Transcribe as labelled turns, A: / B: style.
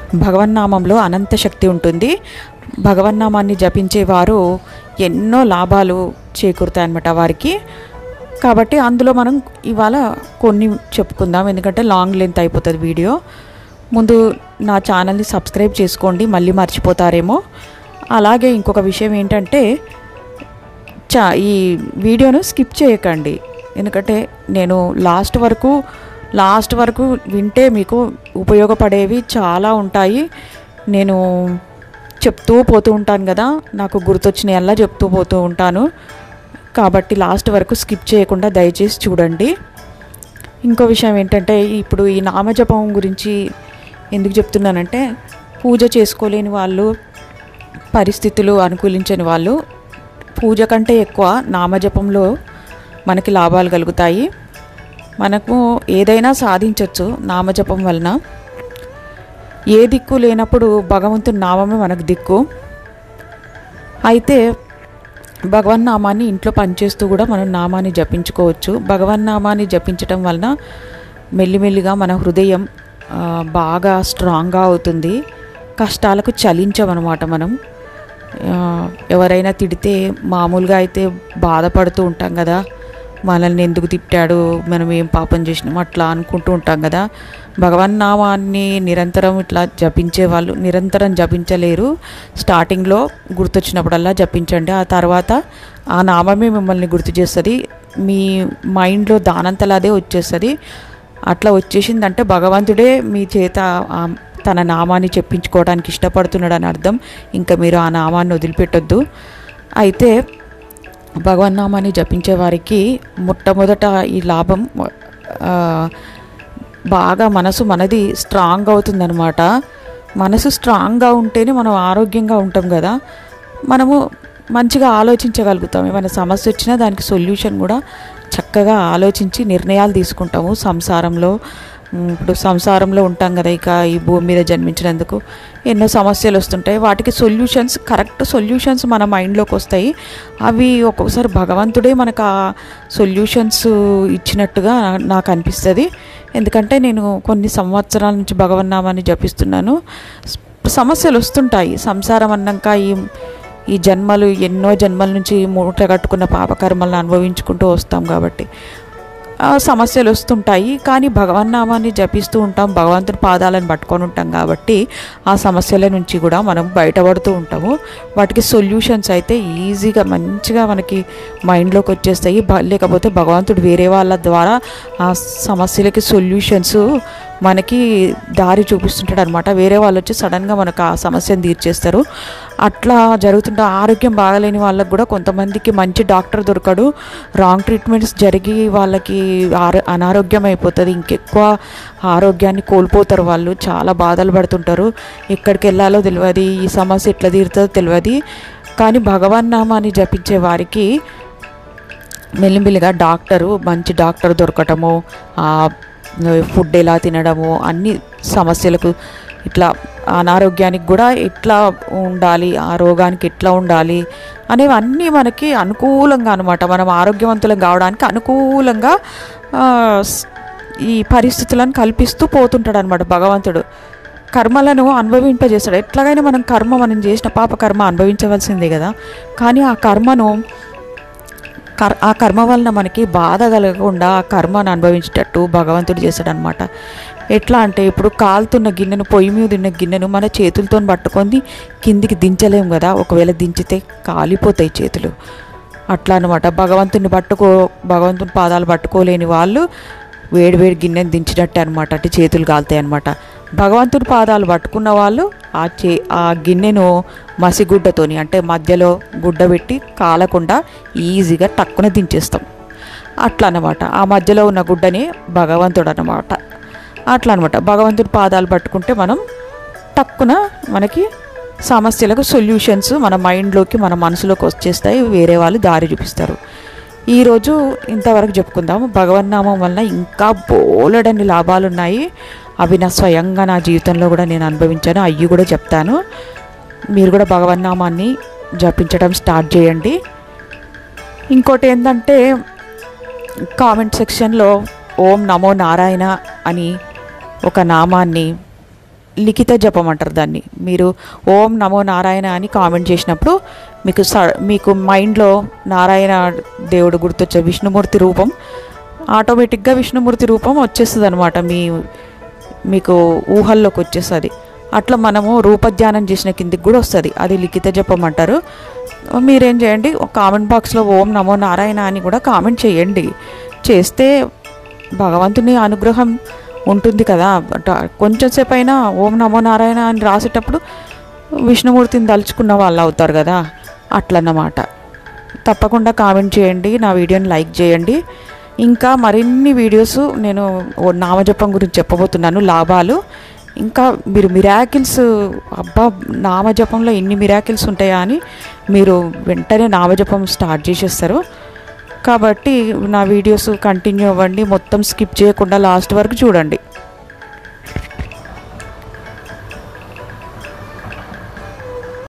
A: భగవన్నామంలో అనంత శక్తి ఉంటుంది భగవన్నామాన్ని జపించేవారు ఎన్నో లాభాలు చేకూరుతాయన్నమాట వారికి కాబట్టి అందులో మనం ఇవాళ కొన్ని చెప్పుకుందాం ఎందుకంటే లాంగ్ లెంత్ అయిపోతుంది వీడియో ముందు నా ఛానల్ని సబ్స్క్రైబ్ చేసుకోండి మళ్ళీ మర్చిపోతారేమో అలాగే ఇంకొక విషయం ఏంటంటే చా ఈ వీడియోను స్కిప్ చేయకండి ఎందుకంటే నేను లాస్ట్ వరకు లాస్ట్ వరకు వింటే మీకు ఉపయోగపడేవి చాలా ఉంటాయి నేను చెప్తూ పోతూ ఉంటాను కదా నాకు గుర్తొచ్చినయల్లా చెప్తూ పోతూ ఉంటాను కాబట్టి లాస్ట్ వరకు స్కిప్ చేయకుండా దయచేసి చూడండి ఇంకో విషయం ఏంటంటే ఇప్పుడు ఈ నామజపం గురించి ఎందుకు చెప్తున్నానంటే పూజ చేసుకోలేని వాళ్ళు పరిస్థితులు అనుకూలించని వాళ్ళు పూజ కంటే ఎక్కువ నామజపంలో మనకి లాభాలు కలుగుతాయి మనకు ఏదైనా సాధించవచ్చు నామజపం వలన ఏ దిక్కు లేనప్పుడు భగవంతుని నామమే మనకు దిక్కు అయితే భగవన్ నామాన్ని ఇంట్లో పనిచేస్తూ కూడా మనం నామాన్ని జపించుకోవచ్చు భగవన్ నామాన్ని జపించటం వలన మెల్లిమెల్లిగా మన హృదయం ఆ, బాగా స్ట్రాంగ్గా అవుతుంది కష్టాలకు చలించమన్నమాట మనం ఆ, ఎవరైనా తిడితే మామూలుగా అయితే బాధపడుతూ ఉంటాం కదా మనల్ని ఎందుకు తిట్టాడు మనం ఏం పాపం చేసినాం అట్లా అనుకుంటూ ఉంటాం కదా భగవన్ నామాన్ని నిరంతరం ఇట్లా జపించే వాళ్ళు నిరంతరం జపించలేరు స్టార్టింగ్లో గుర్తొచ్చినప్పుడల్లా జపించండి ఆ తర్వాత ఆ నామమే మిమ్మల్ని గుర్తు చేస్తుంది మీ మైండ్లో దానంతలా అదే వచ్చేస్తుంది అట్లా వచ్చేసిందంటే భగవంతుడే మీ చేత ఆ తన నామాన్ని చెప్పించుకోవడానికి ఇష్టపడుతున్నాడు అని అర్థం ఇంకా మీరు ఆ నామాన్ని వదిలిపెట్టొద్దు అయితే భగవన్నామాన్ని జపించే వారికి మొట్టమొదట ఈ లాభం ఆ, బాగా మనసు మనది స్ట్రాంగ్ అవుతుందన్నమాట మనసు స్ట్రాంగ్గా ఉంటేనే మనం ఆరోగ్యంగా ఉంటాం కదా మనము మంచిగా ఆలోచించగలుగుతాం ఏమైనా సమస్య వచ్చినా దానికి సొల్యూషన్ కూడా చక్కగా ఆలోచించి నిర్ణయాలు తీసుకుంటాము సంసారంలో ఉమ్, ఇప్పుడు సంసారంలో ఉంటాం కదా ఇక ఈ భూమి మీద జన్మించినందుకు ఎన్నో సమస్యలు వస్తుంటాయి వాటికి సొల్యూషన్స్ కరెక్ట్ సొల్యూషన్స్ మన మైండ్లోకి వస్తాయి అవి ఒక్కొక్కసారి భగవంతుడే మనకు ఆ సొల్యూషన్స్ ఇచ్చినట్టుగా నాకు అనిపిస్తుంది ఎందుకంటే నేను కొన్ని సంవత్సరాల నుంచి భగవన్నామాన్ని జపిస్తున్నాను స- సమస్యలు వస్తుంటాయి సంసారం అన్నాక ఈ ఈ జన్మలు ఎన్నో జన్మల నుంచి మూట కట్టుకున్న పాపకర్మలను అనుభవించుకుంటూ వస్తాం కాబట్టి ఆ, సమస్యలు వస్తుంటాయి కానీ భగవన్నామాన్ని జపిస్తూ ఉంటాం భగవంతుని పాదాలను పట్టుకొని ఉంటాం కాబట్టి ఆ సమస్యల నుంచి కూడా మనం బయటపడుతూ ఉంటాము వాటికి సొల్యూషన్స్ అయితే ఈజీగా మంచిగా మనకి మైండ్లోకి వచ్చేస్తాయి బ- లేకపోతే భగవంతుడు వేరే వాళ్ళ ద్వారా ఆ సమస్యలకి సొల్యూషన్స్ మనకి దారి చూపిస్తుంటాడు అనమాట వేరే వాళ్ళు వచ్చి సడన్గా మనకు ఆ సమస్యను తీర్చేస్తారు అట్లా జరుగుతుంటే ఆరోగ్యం బాగలేని వాళ్ళకి కూడా కొంతమందికి మంచి డాక్టర్ దొరకడు రాంగ్ ట్రీట్మెంట్స్ జరిగి వాళ్ళకి ఆరో అనారోగ్యం అయిపోతుంది ఇంకెక్కువ ఆరోగ్యాన్ని కోల్పోతారు వాళ్ళు చాలా బాధలు పడుతుంటారు ఎక్కడికి వెళ్ళాలో తెలియదు ఈ సమస్య ఎట్లా తీరుతుందో తెలియదు కానీ భగవన్ నామాన్ని జపించే వారికి మెల్లిమెల్లిగా డాక్టరు మంచి డాక్టర్ దొరకటము ఆ ఫుడ్ ఎలా తినడము అన్ని సమస్యలకు ఇట్లా అనారోగ్యానికి కూడా ఎట్లా ఉండాలి ఆ రోగానికి ఎట్లా ఉండాలి అనేవి అన్నీ మనకి అనుకూలంగా అనమాట మనం ఆరోగ్యవంతులం కావడానికి అనుకూలంగా ఆ, స్- ఈ పరిస్థితులను కల్పిస్తూ పోతుంటాడు అనమాట భగవంతుడు కర్మలను అనుభవింపజేస్తాడు ఎట్లాగైనా మనం కర్మ మనం చేసిన పాప కర్మ అనుభవించవలసిందే కదా కానీ ఆ కర్మను కర్ ఆ కర్మ వలన మనకి బాధ కలగకుండా ఆ కర్మను అనుభవించేటట్టు భగవంతుడు చేశాడనమాట ఎట్లా అంటే ఇప్పుడు కాలుతున్న గిన్నెను పొయ్యి మీద ఉన్న గిన్నెను మన చేతులతో పట్టుకొని కిందికి దించలేం కదా ఒకవేళ దించితే కాలిపోతాయి చేతులు అట్లా అనమాట భగవంతుని పట్టుకో భగవంతుని పాదాలు పట్టుకోలేని వాళ్ళు వేడి వేడి గిన్నెను దించినట్టే అనమాట అంటే చేతులు కాలుతాయి అనమాట భగవంతుడి పాదాలు పట్టుకున్న వాళ్ళు ఆ చే ఆ గిన్నెను మసిగుడ్డతోని అంటే మధ్యలో గుడ్డ పెట్టి కాలకుండా ఈజీగా టక్కున దించేస్తాం అట్లా అనమాట ఆ మధ్యలో ఉన్న గుడ్డని భగవంతుడు అనమాట అట్లా అనమాట భగవంతుడి పాదాలు పట్టుకుంటే మనం టక్కున మనకి సమస్యలకు సొల్యూషన్స్ మన మైండ్లోకి మన మనసులోకి వచ్చేస్తాయి వేరే వాళ్ళు దారి చూపిస్తారు ఈరోజు ఇంతవరకు చెప్పుకుందాము భగవన్నామం వలన ఇంకా బోలెడన్ని లాభాలు ఉన్నాయి అవి నా స్వయంగా నా జీవితంలో కూడా నేను అనుభవించాను అవి కూడా చెప్తాను మీరు కూడా భగవన్నామాన్ని జపించడం స్టార్ట్ చేయండి ఇంకోటి ఏంటంటే కామెంట్ సెక్షన్లో ఓం నమో నారాయణ అని ఒక నామాన్ని లిఖిత జపం అంటారు దాన్ని మీరు ఓం నమో నారాయణ అని కామెంట్ చేసినప్పుడు మీకు స మీకు మైండ్లో నారాయణ దేవుడు గుర్తొచ్చే విష్ణుమూర్తి రూపం ఆటోమేటిక్గా విష్ణుమూర్తి రూపం వచ్చేస్తుంది అనమాట మీ మీకు ఊహల్లోకి వచ్చేస్తుంది అట్లా మనము రూపధ్యానం చేసిన కిందికి కూడా వస్తుంది అది లిఖిత జపం అంటారు మీరేం చేయండి ఒక కామెంట్ బాక్స్లో ఓం నమో నారాయణ అని కూడా కామెంట్ చేయండి చేస్తే భగవంతుని అనుగ్రహం ఉంటుంది కదా అట- కొంచెం సేపు అయినా ఓం నమో నారాయణ అని రాసేటప్పుడు విష్ణుమూర్తిని తలుచుకున్న వాళ్ళు అవుతారు కదా అట్లన్నమాట తప్పకుండా కామెంట్ చేయండి నా వీడియోని లైక్ చేయండి ఇంకా మరిన్ని వీడియోస్ నేను ఓ నామజపం గురించి చెప్పబోతున్నాను లాభాలు ఇంకా మీరు మిరాకిల్స్ అబ్బా నామజపంలో ఇన్ని మిరాకిల్స్ ఉంటాయా అని మీరు వెంటనే నామజపం స్టార్ట్ చేసేస్తారు కాబట్టి నా వీడియోస్ కంటిన్యూ అవ్వండి మొత్తం స్కిప్ చేయకుండా లాస్ట్ వరకు చూడండి